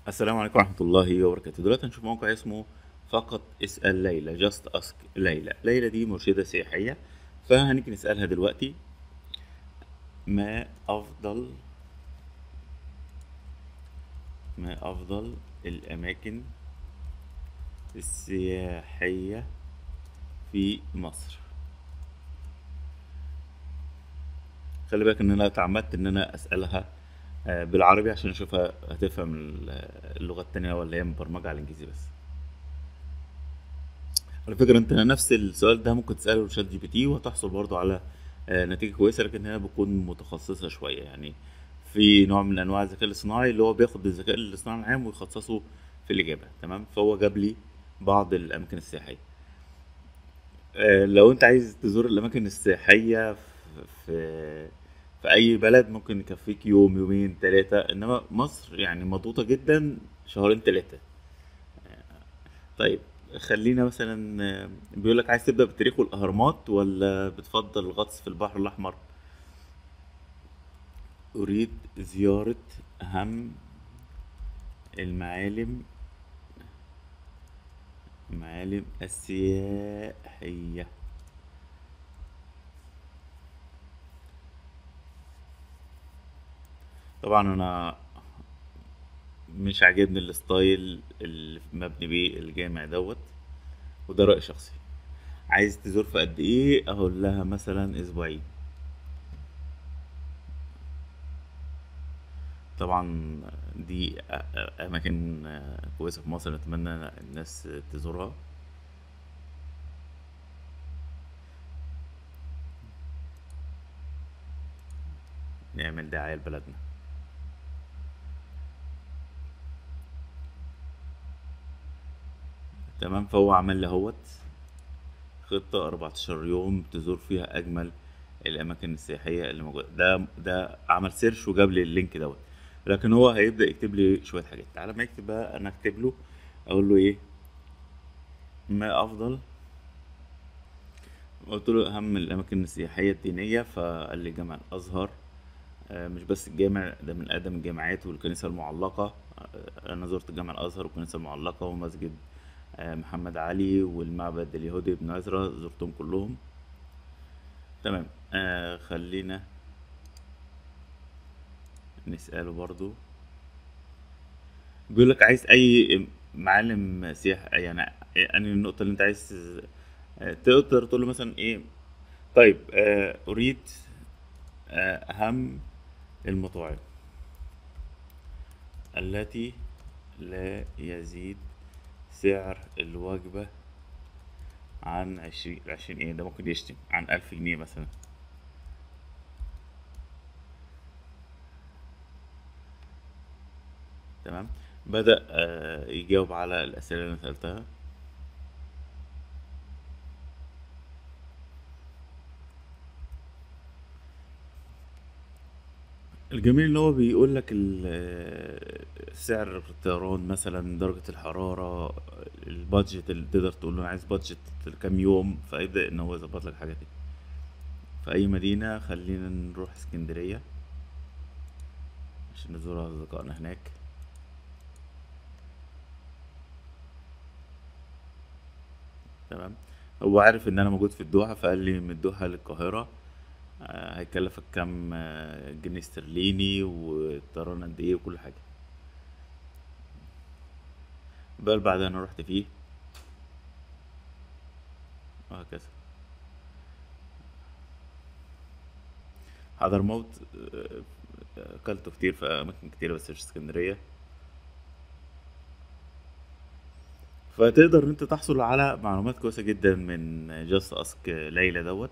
السلام عليكم ورحمة الله وبركاته دلوقتي هنشوف موقع اسمه فقط اسأل ليلى just ask ليلى ليلى دي مرشدة سياحية فهنيجي نسألها دلوقتي ما أفضل ما أفضل الأماكن السياحية في مصر خلي بالك ان انا اتعمدت ان انا اسالها آه، بالعربي عشان اشوفها هتفهم ال- اللغه التانية ولا هي مبرمجه على الانجليزي بس على فكره انت نفس السؤال ده ممكن تساله لشات جي بي تي وهتحصل برضه على آه، نتيجه كويسه لكن هنا بتكون متخصصه شويه يعني في نوع من انواع الذكاء الاصطناعي اللي هو بياخد الذكاء الاصطناعي العام ويخصصه في الاجابه تمام فهو جاب لي بعض الاماكن السياحيه آه، لو انت عايز تزور الاماكن السياحيه في في في اي بلد ممكن يكفيك يوم يومين ثلاثه انما مصر يعني مضغوطه جدا شهرين ثلاثه طيب خلينا مثلا آه، بيقول لك عايز تبدا بالتاريخ والاهرامات ولا بتفضل الغطس في البحر الاحمر اريد زياره اهم المعالم معالم السياحيه طبعا انا مش عاجبني الستايل اللي مبني بيه الجامع دوت وده رأي شخصي عايز تزور في قد ايه اقول لها مثلا اسبوعين طبعا دي أ- أ- اماكن آه، كويسه في مصر نتمنى الناس تزورها نعمل دعايه لبلدنا تمام فهو عمل لي اهوت خطة 14 يوم تزور فيها أجمل الأماكن السياحية اللي موجودة ده ده عمل سيرش وجاب لي اللينك دوت لكن هو هيبدأ يكتب لي شوية حاجات على ما يكتب بقى أنا أكتب له أقول له إيه ما أفضل قلت له أهم الأماكن السياحية الدينية فقال لي جامع الأزهر آه، مش بس الجامع ده من أقدم الجامعات والكنيسة المعلقة آه، أنا زرت جامع الأزهر والكنيسة المعلقة ومسجد آه، محمد علي والمعبد اليهودي ابن عزرا زرتهم كلهم تمام آه خلينا نسأله برضو بيقول لك عايز أي معالم سياحة يعني أنهي النقطة اللي أنت عايز آه، تقدر تقول له مثلا إيه طيب آه أريد آه أهم المطاعم التي لا يزيد سعر الوجبة عن عشرين عشرين ايه ده ممكن يشتم عن ألف جنيه مثلا تمام بدأ آه، يجاوب على الأسئلة اللي أنا سألتها الجميل ان هو بيقول لك ال- سعر الطيران مثلا درجة الحرارة البادجت اللي تقدر تقول له انا عايز بادجت كام يوم فيبدأ ان هو يظبط لك الحاجات دي في اي مدينة خلينا نروح اسكندرية عشان نزور اصدقائنا هناك تمام هو عارف ان انا موجود في الدوحة فقال لي من الدوحة للقاهرة آه، هيكلفك كام آه، جنيه استرليني والطيران قد ايه وكل حاجة بقى بعدها انا رحت فيه وهكذا حضرموت آه، آه، اكلته كتير في اماكن كتير بس مش اسكندرية فتقدر ان انت تحصل على معلومات كويسة جدا من جاست اسك ليلى دوت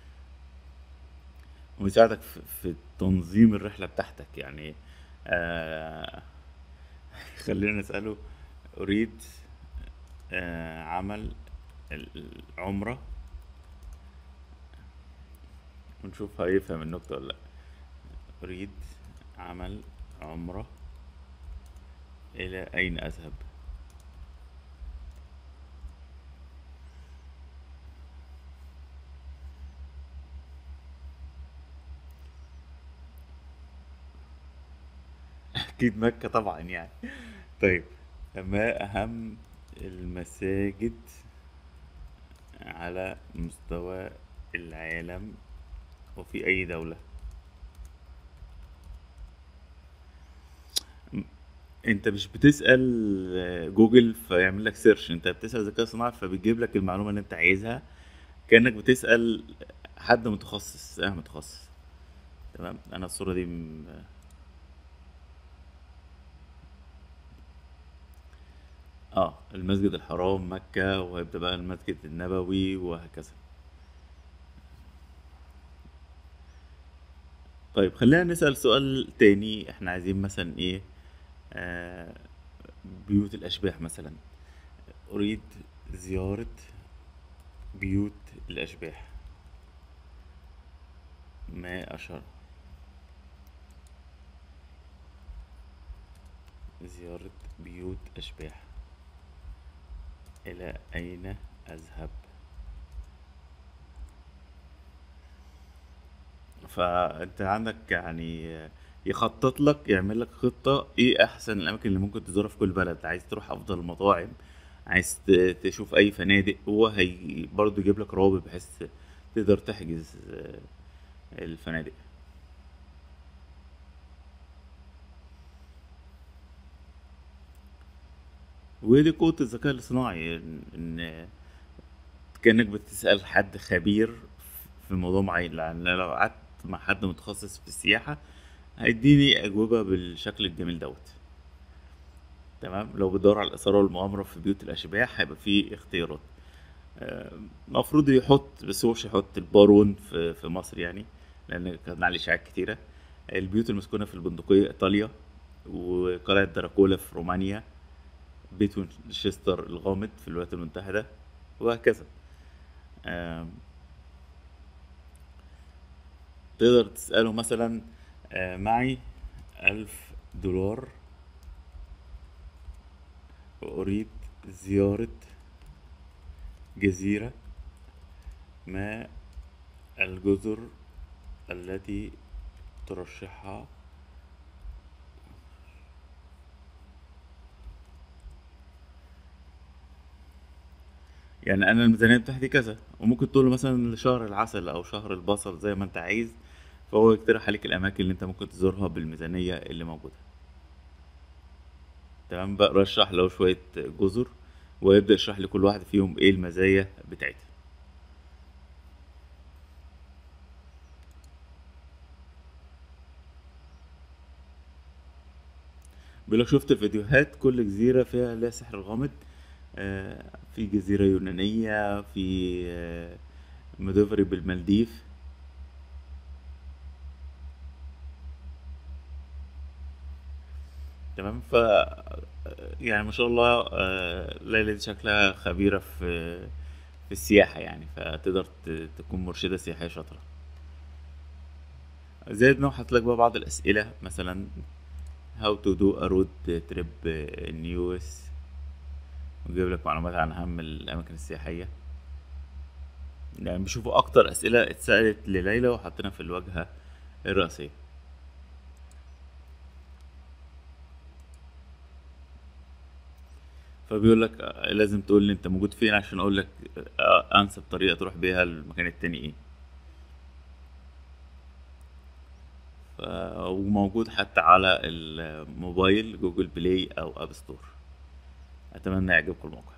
ويساعدك في في تنظيم الرحلة بتاعتك يعني آه خلينا نسأله أريد آه عمل ال- العمرة ونشوف هيفهم النكتة ولا لأ أريد عمل عمرة إلى أين أذهب أكيد مكة طبعا يعني طيب ما أهم المساجد على مستوى العالم وفي أي دولة م- انت مش بتسأل آه، جوجل فيعمل لك سيرش انت بتسأل ذكاء صناعي فبيجيب لك المعلومة اللي انت عايزها كأنك بتسأل حد متخصص اه متخصص تمام انا الصورة دي م- اه المسجد الحرام مكة وهيبدأ بقى المسجد النبوي وهكذا طيب خلينا نسأل سؤال تاني احنا عايزين مثلا ايه آه بيوت الأشباح مثلا أريد زيارة بيوت الأشباح ما أشهر زيارة بيوت أشباح إلى أين أذهب فأنت عندك يعني يخطط لك يعمل لك خطة إيه أحسن الأماكن اللي ممكن تزورها في كل بلد عايز تروح أفضل المطاعم عايز ت- تشوف أي فنادق هو هي برضه يجيب لك روابط بحيث تقدر تحجز آه، الفنادق ودي قوة الذكاء الاصطناعي إن إن كأنك بتسأل حد خبير في موضوع معين لأن لو قعدت مع حد متخصص في السياحة هيديني أجوبة بالشكل الجميل دوت تمام لو بتدور على الإثارة والمغامرة في بيوت الأشباح هيبقى فيه اختيارات المفروض يحط بس هو مش هيحط البارون في, في مصر يعني لأن كان عليه إشاعات كتيرة البيوت المسكونة في البندقية إيطاليا وقلعة دراكولا في رومانيا بيت وينشستر الغامض في الولايات المتحدة وهكذا آم، تقدر تسأله مثلا آه، معي ألف دولار وأريد زيارة جزيرة ما الجزر التي ترشحها يعني انا الميزانيه بتاعتي كذا وممكن تقول له مثلا لشهر العسل او شهر البصل زي ما انت عايز فهو يقترح عليك الاماكن اللي انت ممكن تزورها بالميزانيه اللي موجوده تمام بقى رشح له شويه جزر ويبدا يشرح لكل واحد فيهم ايه المزايا بتاعتها بيقول لك شفت الفيديوهات كل جزيره فيها لها سحر غامض آه، في جزيره يونانيه في آه، مدوفري بالمالديف تمام ف يعني ما شاء الله آه، ليلى دي شكلها خبيرة في في السياحة يعني فتقدر ت- تكون مرشدة سياحية شاطرة زائد انه حاطط لك بقى بعض الأسئلة مثلا how to do a road trip in US ويجيب لك معلومات عن أهم الأماكن السياحية يعني بيشوفوا أكتر أسئلة اتسألت لليلى وحاطينها في الواجهة الرئيسية فبيقول لك آه، لازم تقول لي انت موجود فين عشان اقول لك آه، انسب طريقه تروح بيها المكان التاني ايه ف... وموجود حتى على الموبايل جوجل بلاي او اب ستور اتمنى يعجبكم الموقع